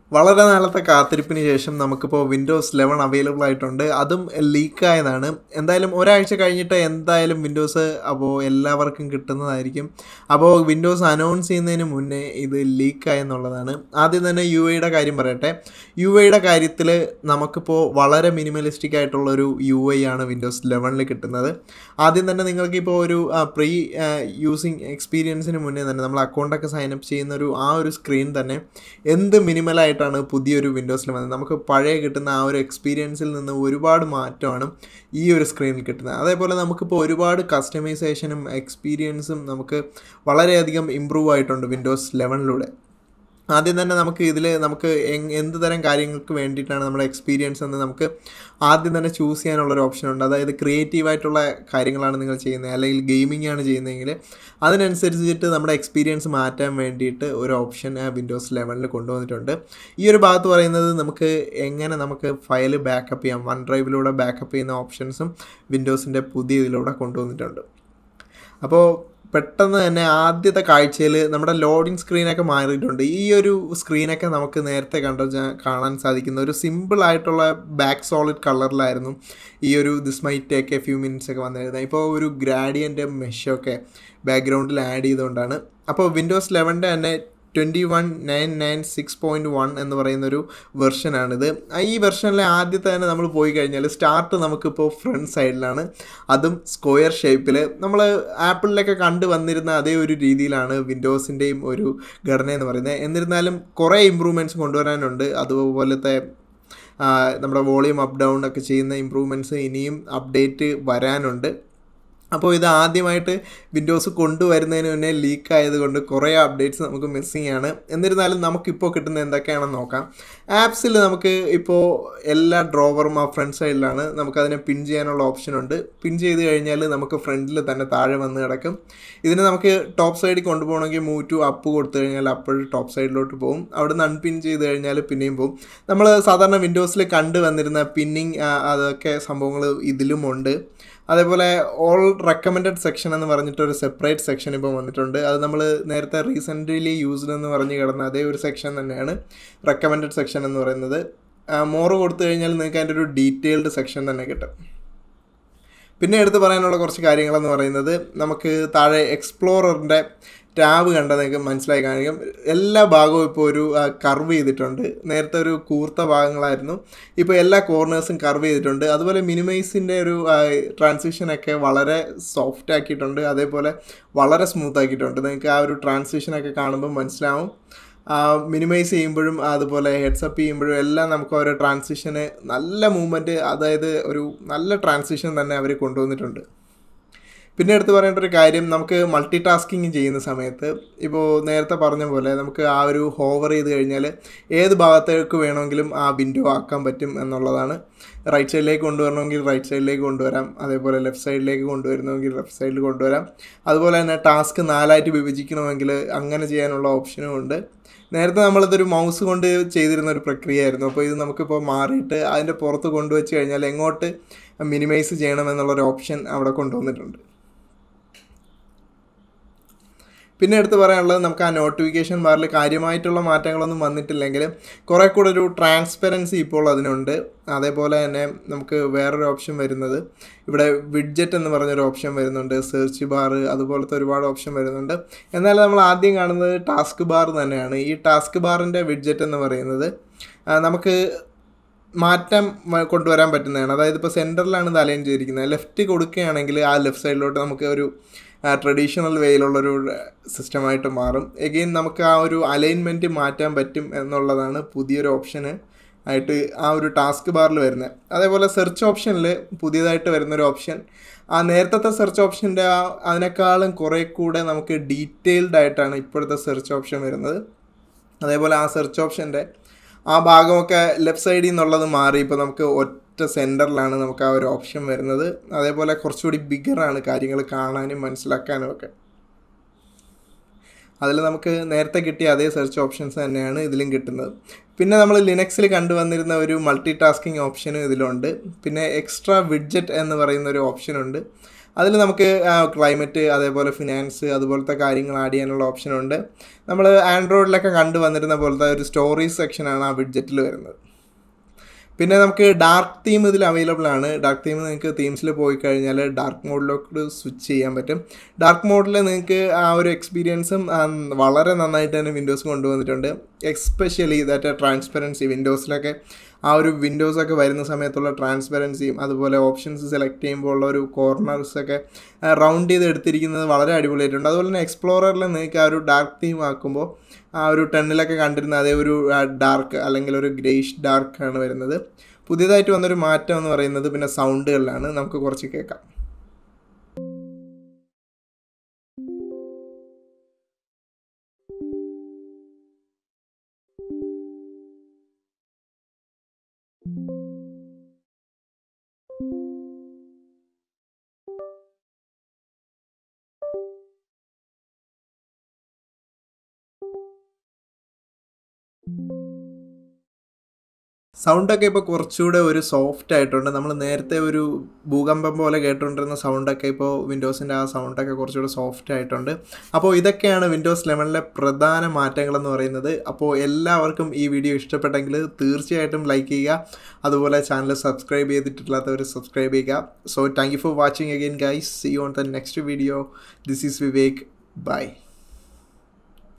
വളരെ നാളത്തെ കാത്തിരിപ്പിന് ശേഷം നമുക്കിപ്പോൾ വിൻഡോസ് ലെവൻ അവൈലബിൾ ആയിട്ടുണ്ട് അതും ലീക്കായതാണ് എന്തായാലും ഒരാഴ്ച കഴിഞ്ഞിട്ട് എന്തായാലും വിൻഡോസ് അപ്പോൾ എല്ലാവർക്കും കിട്ടുന്നതായിരിക്കും അപ്പോൾ വിൻഡോസ് അനൗൺസ് ചെയ്യുന്നതിന് മുന്നേ ഇത് ലീക്കായെന്നുള്ളതാണ് ആദ്യം തന്നെ യു ഐയുടെ കാര്യം പറയട്ടെ യു ഐയുടെ കാര്യത്തിൽ നമുക്കിപ്പോൾ വളരെ മിനിമലിസ്റ്റിക് ആയിട്ടുള്ള ഒരു യു ഐ ആണ് വിൻഡോസ് ലെവനിൽ കിട്ടുന്നത് ആദ്യം തന്നെ നിങ്ങൾക്കിപ്പോൾ ഒരു പ്രീ യൂസിങ് എക്സ്പീരിയൻസിന് മുന്നേ തന്നെ നമ്മൾ അക്കൗണ്ടൊക്കെ സൈനപ്പ് ചെയ്യുന്ന ഒരു ആ ഒരു സ്ക്രീൻ തന്നെ എന്ത് മിനിമലായിട്ടാണ് പുതിയൊരു വിൻഡോസിൽ വന്നത് നമുക്ക് പഴയ കിട്ടുന്ന ആ ഒരു എക്സ്പീരിയൻസിൽ നിന്ന് ഒരുപാട് മാറ്റമാണ് ഈ ഒരു സ്ക്രീനിൽ കിട്ടുന്നത് അതേപോലെ നമുക്കിപ്പോൾ ഒരുപാട് കസ്റ്റമൈസേഷനും എക്സ്പീരിയൻസും നമുക്ക് വളരെയധികം ഇമ്പ്രൂവ് ആയിട്ടുണ്ട് വിൻഡോസ് ലെവനിലൂടെ ആദ്യം തന്നെ നമുക്ക് ഇതിൽ നമുക്ക് എങ് എന്ത് തരം കാര്യങ്ങൾക്ക് വേണ്ടിയിട്ടാണ് നമ്മുടെ എക്സ്പീരിയൻസ് എന്ന് നമുക്ക് ആദ്യം തന്നെ ചൂസ് ചെയ്യാനുള്ളൊരു ഓപ്ഷൻ ഉണ്ട് അതായത് ക്രിയേറ്റീവായിട്ടുള്ള കാര്യങ്ങളാണ് നിങ്ങൾ ചെയ്യുന്നത് അല്ലെങ്കിൽ ഗെയിമിംഗ് ആണ് ചെയ്യുന്നതെങ്കിൽ അതിനനുസരിച്ചിട്ട് നമ്മുടെ എക്സ്പീരിയൻസ് മാറ്റാൻ വേണ്ടിയിട്ട് ഒരു ഓപ്ഷൻ വിൻഡോസ് ലെവനിൽ കൊണ്ടുവന്നിട്ടുണ്ട് ഈ ഒരു ഭാഗത്ത് പറയുന്നത് നമുക്ക് എങ്ങനെ നമുക്ക് ഫയൽ ബാക്കപ്പ് ചെയ്യാം വൺ ഡ്രൈവിലൂടെ ബാക്കപ്പ് ചെയ്യുന്ന ഓപ്ഷൻസും വിൻഡോസിൻ്റെ പുതിയ ഇതിലൂടെ കൊണ്ടുവന്നിട്ടുണ്ട് അപ്പോൾ പെട്ടെന്ന് തന്നെ ആദ്യത്തെ കാഴ്ചയിൽ നമ്മുടെ ലോഡിംഗ് സ്ക്രീനൊക്കെ മാറിയിട്ടുണ്ട് ഈ ഒരു സ്ക്രീനൊക്കെ നമുക്ക് നേരത്തെ കണ്ട കാണാൻ സാധിക്കുന്ന ഒരു സിമ്പിൾ ആയിട്ടുള്ള ബാക്ക് സോളിഡ് കളറിലായിരുന്നു ഈ ഒരു this my take a few minutes ഒക്കെ വന്നിരുന്നത് ഇപ്പോൾ ഒരു ഗ്രാഡിയൻ്റെ മെഷൊക്കെ ബാക്ക്ഗ്രൗണ്ടിൽ ആഡ് ചെയ്തുകൊണ്ടാണ് അപ്പോൾ വിൻഡോസ് ലെവൻ്റെ തന്നെ twenty one nine nine six point one എന്ന് പറയുന്നൊരു വെർഷനാണിത് ഈ വെർഷനിലെ ആദ്യത്തെ തന്നെ നമ്മൾ പോയി കഴിഞ്ഞാൽ സ്റ്റാർട്ട് നമുക്കിപ്പോൾ ഫ്രണ്ട് സൈഡിലാണ് അതും സ്ക്വയർ ഷേപ്പിൽ നമ്മൾ ആപ്പിളിലൊക്കെ കണ്ടു വന്നിരുന്ന അതേ ഒരു രീതിയിലാണ് വിൻഡോസിൻ്റെയും ഒരു ഘടന എന്ന് പറയുന്നത് എന്നിരുന്നാലും കുറേ ഇമ്പ്രൂവ്മെൻറ്റ്സ് കൊണ്ടുവരാനുണ്ട് അതുപോലത്തെ നമ്മുടെ വോളിയം അപ്പ് ഡൗൺ ഒക്കെ ചെയ്യുന്ന ഇമ്പ്രൂവ്മെൻറ്റ്സ് ഇനിയും അപ്ഡേറ്റ് വരാനുണ്ട് അപ്പോൾ ഇത് ആദ്യമായിട്ട് വിൻഡോസ് കൊണ്ടുവരുന്നതിന് മുന്നേ ലീക്ക് ആയതുകൊണ്ട് കുറേ അപ്ഡേറ്റ്സ് നമുക്ക് മിസ്സിങ് ആണ് എന്നിരുന്നാലും നമുക്കിപ്പോൾ കിട്ടുന്ന എന്തൊക്കെയാണെന്ന് നോക്കാം ആപ്സിൽ നമുക്ക് ഇപ്പോൾ എല്ലാ ഡ്രോവറും ആ ഫ്രണ്ട് സൈഡിലാണ് നമുക്കതിനെ പിൻ ചെയ്യാനുള്ള ഓപ്ഷൻ ഉണ്ട് പിൻ ചെയ്ത് കഴിഞ്ഞാൽ നമുക്ക് ഫ്രണ്ടിൽ തന്നെ താഴെ വന്ന് കിടക്കും ഇതിന് നമുക്ക് ടോപ്പ് സൈഡിൽ കൊണ്ടുപോകണമെങ്കിൽ മൂവ് ടു അപ്പ് കൊടുത്തു കഴിഞ്ഞാൽ അപ്പോഴും ടോപ്പ് സൈഡിലോട്ട് പോകും അവിടെ നിന്ന് അൺപിൻ ചെയ്ത് കഴിഞ്ഞാൽ പിന്നെയും പോകും നമ്മൾ സാധാരണ വിൻഡോസിൽ കണ്ടു വന്നിരുന്ന പിന്നിങ് അതൊക്കെ സംഭവങ്ങൾ ഇതിലും ഉണ്ട് അതേപോലെ ഓൾ റെക്കമെൻഡഡ് സെക്ഷൻ എന്ന് പറഞ്ഞിട്ട് ഒരു സെപ്പറേറ്റ് സെക്ഷൻ ഇപ്പോൾ വന്നിട്ടുണ്ട് അത് നമ്മൾ നേരത്തെ റീസെൻ്റ്ലി യൂസ്ഡ് എന്ന് പറഞ്ഞ് കിടന്ന അതേ ഒരു സെക്ഷൻ തന്നെയാണ് റെക്കമെൻഡഡ് സെക്ഷൻ എന്ന് പറയുന്നത് മോറ് കൊടുത്തു കഴിഞ്ഞാൽ നിങ്ങൾക്ക് അതിൻ്റെ ഒരു ഡീറ്റെയിൽഡ് സെക്ഷൻ തന്നെ കിട്ടും പിന്നെ എടുത്ത് പറയാനുള്ള കുറച്ച് കാര്യങ്ങളെന്ന് പറയുന്നത് നമുക്ക് താഴെ എക്സ്പ്ലോററിൻ്റെ ടാബ് കണ്ടാൽ നിങ്ങൾക്ക് മനസ്സിലായി കാണിക്കും എല്ലാ ഭാഗവും ഇപ്പോൾ ഒരു കർവ് ചെയ്തിട്ടുണ്ട് നേരത്തെ ഒരു കൂർത്ത ഭാഗങ്ങളായിരുന്നു ഇപ്പോൾ എല്ലാ കോർണേഴ്സും കർവ് ചെയ്തിട്ടുണ്ട് അതുപോലെ മിനിമൈസിൻ്റെ ഒരു ട്രാൻസിഷനൊക്കെ വളരെ സോഫ്റ്റ് ആക്കിയിട്ടുണ്ട് അതേപോലെ വളരെ സ്മൂത്ത് ആക്കിയിട്ടുണ്ട് നിങ്ങൾക്ക് ആ ഒരു ട്രാൻസിഷനൊക്കെ കാണുമ്പോൾ മനസ്സിലാവും മിനിമൈസ് ചെയ്യുമ്പോഴും അതുപോലെ ഹെഡ്സപ്പ് ചെയ്യുമ്പോഴും എല്ലാം നമുക്ക് ഓരോ ട്രാൻസിഷന് നല്ല മൂവ്മെൻറ്റ് അതായത് ഒരു നല്ല ട്രാൻസിഷൻ തന്നെ അവർ കൊണ്ടുവന്നിട്ടുണ്ട് പിന്നെ എടുത്ത് പറയേണ്ട ഒരു കാര്യം നമുക്ക് മൾട്ടി ടാസ്കിങ് ചെയ്യുന്ന സമയത്ത് ഇപ്പോൾ നേരത്തെ പറഞ്ഞ പോലെ നമുക്ക് ആ ഒരു ഹോവർ ചെയ്ത് കഴിഞ്ഞാൽ ഏത് ഭാഗത്തേക്ക് വേണമെങ്കിലും ആ വിൻഡോ ആക്കാൻ പറ്റും എന്നുള്ളതാണ് റൈറ്റ് സൈഡിലേക്ക് കൊണ്ടുവരണമെങ്കിൽ റൈറ്റ് സൈഡിലേക്ക് കൊണ്ടുവരാം അതേപോലെ ലെഫ്റ്റ് സൈഡിലേക്ക് കൊണ്ടുവരണമെങ്കിൽ ലെഫ്റ്റ് സൈഡിൽ കൊണ്ടുവരാം അതുപോലെ തന്നെ ടാസ്ക് നാലായിട്ട് വിഭജിക്കണമെങ്കിൽ അങ്ങനെ ചെയ്യാനുള്ള ഓപ്ഷനും ഉണ്ട് നേരത്തെ നമ്മളിതൊരു മൗസ് കൊണ്ട് ചെയ്തിരുന്ന ഒരു പ്രക്രിയയായിരുന്നു അപ്പോൾ ഇത് നമുക്കിപ്പോൾ മാറിയിട്ട് അതിൻ്റെ പുറത്ത് കൊണ്ടുവച്ച് കഴിഞ്ഞാൽ എങ്ങോട്ട് മിനിമൈസ് ചെയ്യണമെന്നുള്ളൊരു ഓപ്ഷൻ അവിടെ കൊണ്ടുവന്നിട്ടുണ്ട് പിന്നെ എടുത്ത് പറയാനുള്ളത് നമുക്ക് ആ നോട്ടിഫിക്കേഷൻ ബാറിൽ കാര്യമായിട്ടുള്ള മാറ്റങ്ങളൊന്നും വന്നിട്ടില്ലെങ്കിൽ കുറേ കൂടെ ഒരു ട്രാൻസ്പെറൻസി ഇപ്പോൾ അതിനുണ്ട് അതേപോലെ തന്നെ നമുക്ക് വേറൊരു ഓപ്ഷൻ വരുന്നത് ഇവിടെ വിഡ്ജറ്റ് എന്ന് പറഞ്ഞൊരു ഓപ്ഷൻ വരുന്നുണ്ട് സെർച്ച് ബാർ അതുപോലത്തെ ഒരുപാട് ഓപ്ഷൻ വരുന്നുണ്ട് എന്നാൽ നമ്മൾ ആദ്യം കാണുന്നത് ടാസ്ക് ബാർ തന്നെയാണ് ഈ ടാസ്ക് ബാറിൻ്റെ വിഡ്ജറ്റ് എന്ന് പറയുന്നത് നമുക്ക് മാറ്റം കൊണ്ടുവരാൻ പറ്റുന്നതാണ് അതായത് ഇപ്പോൾ സെൻറ്ററിലാണ് ഇത് അലൈൻ ചെയ്തിരിക്കുന്നത് ലെഫ്റ്റ് കൊടുക്കുകയാണെങ്കിൽ ആ ലെഫ്റ്റ് സൈഡിലോട്ട് നമുക്ക് ഒരു ട്രഡീഷണൽ വേയിലുള്ളൊരു സിസ്റ്റമായിട്ട് മാറും എഗെയിൻ നമുക്ക് ആ ഒരു അലൈൻമെൻറ്റ് മാറ്റാൻ പറ്റും എന്നുള്ളതാണ് പുതിയൊരു ഓപ്ഷന് ആയിട്ട് ആ ഒരു ടാസ്ക് ബാറിൽ വരുന്നത് അതേപോലെ സെർച്ച് ഓപ്ഷനിൽ പുതിയതായിട്ട് വരുന്നൊരു ഓപ്ഷൻ ആ നേരത്തെ സെർച്ച് ഓപ്ഷൻ്റെ ആ അതിനേക്കാളും കുറേ കൂടെ നമുക്ക് ഡീറ്റെയിൽഡ് ആയിട്ടാണ് ഇപ്പോഴത്തെ സെർച്ച് ഓപ്ഷൻ വരുന്നത് അതേപോലെ ആ സെർച്ച് ഓപ്ഷൻ്റെ ആ ഭാഗമൊക്കെ ലെഫ്റ്റ് സൈഡിൽ നിന്നുള്ളത് മാറി ഇപ്പോൾ നമുക്ക് ഒറ്റ സെൻറ്ററിലാണ് നമുക്ക് ആ ഒരു ഓപ്ഷൻ വരുന്നത് അതേപോലെ കുറച്ചുകൂടി ബിഗറാണ് കാര്യങ്ങൾ കാണാനും മനസ്സിലാക്കാനും ഒക്കെ അതിൽ നമുക്ക് നേരത്തെ കിട്ടിയ അതേ സെർച്ച് ഓപ്ഷൻസ് തന്നെയാണ് ഇതിലും കിട്ടുന്നത് പിന്നെ നമ്മൾ ലിനക്സിൽ കണ്ടുവന്നിരുന്ന ഒരു മൾട്ടി ടാസ്കിങ് ഓപ്ഷനും ഇതിലുണ്ട് പിന്നെ എക്സ്ട്രാ വിഡ്ജറ്റ് എന്ന് പറയുന്ന ഒരു ഓപ്ഷനുണ്ട് അതിൽ നമുക്ക് ക്ലൈമറ്റ് അതേപോലെ ഫിനാൻസ് അതുപോലത്തെ കാര്യങ്ങൾ ആഡ് ചെയ്യാനുള്ള ഓപ്ഷനുണ്ട് നമ്മൾ ആൻഡ്രോയിഡിലൊക്കെ കണ്ടു വന്നിരുന്ന പോലത്തെ ഒരു സ്റ്റോറീസ് സെക്ഷനാണ് ആ വിഡ്ജറ്റിൽ വരുന്നത് പിന്നെ നമുക്ക് ഡാർക്ക് തീം ഇതിൽ അവൈലബിൾ ആണ് ഡാർക്ക് തീം നിങ്ങൾക്ക് തീംസിൽ പോയി കഴിഞ്ഞാൽ ഡാർക്ക് മോഡിലോട്ട് സ്വിച്ച് ചെയ്യാൻ പറ്റും ഡാർക്ക് മോഡിൽ നിങ്ങൾക്ക് ആ ഒരു എക്സ്പീരിയൻസും വളരെ നന്നായിട്ട് തന്നെ വിൻഡോസ് കൊണ്ടുവന്നിട്ടുണ്ട് എക്സ്പെഷ്യലി ദാറ്റ് ട്രാൻസ്പെറൻസി വിൻഡോസിലൊക്കെ ആ ഒരു വിൻഡോസൊക്കെ വരുന്ന സമയത്തുള്ള ട്രാൻസ്പെറൻസിയും അതുപോലെ ഓപ്ഷൻസ് സെലക്ട് ചെയ്യുമ്പോൾ ഉള്ള ഒരു കോർണേഴ്സൊക്കെ റൗണ്ട് ചെയ്ത് എടുത്തിരിക്കുന്നത് വളരെ അടിപൊളിയായിട്ടുണ്ട് അതുപോലെ തന്നെ എക്സ്പ്ലോററിൽ നിങ്ങൾക്ക് ആ ഒരു ഡാർക്ക് തീം ആക്കുമ്പോൾ ആ ഒരു ടെണ്ണിലൊക്കെ കണ്ടിരുന്ന അതേ ഒരു ഡാർക്ക് അല്ലെങ്കിൽ ഒരു ഗ്രേഷ് ഡാർക്ക് ആണ് വരുന്നത് പുതിയതായിട്ട് വന്നൊരു മാറ്റം എന്ന് പറയുന്നത് പിന്നെ സൗണ്ടുകളിലാണ് നമുക്ക് കുറച്ച് കേൾക്കാം സൗണ്ടൊക്കെ ഇപ്പോൾ കുറച്ചുകൂടെ ഒരു സോഫ്റ്റ് ആയിട്ടുണ്ട് നമ്മൾ നേരത്തെ ഒരു ഭൂകമ്പം പോലെ കേട്ടുകൊണ്ടിരുന്ന സൗണ്ടൊക്കെ ഇപ്പോൾ വിൻഡോസിൻ്റെ ആ സൗണ്ടൊക്കെ കുറച്ചുകൂടെ സോഫ്റ്റ് ആയിട്ടുണ്ട് അപ്പോൾ ഇതൊക്കെയാണ് വിൻഡോസ് ലെവനിലെ പ്രധാന മാറ്റങ്ങളെന്ന് പറയുന്നത് അപ്പോൾ എല്ലാവർക്കും ഈ വീഡിയോ ഇഷ്ടപ്പെട്ടെങ്കിൽ തീർച്ചയായിട്ടും ലൈക്ക് ചെയ്യുക അതുപോലെ ചാനൽ സബ്സ്ക്രൈബ് ചെയ്തിട്ടില്ലാത്തവർ സബ്സ്ക്രൈബ് ചെയ്യുക so thank you for watching again guys see on the next video this is Vivek by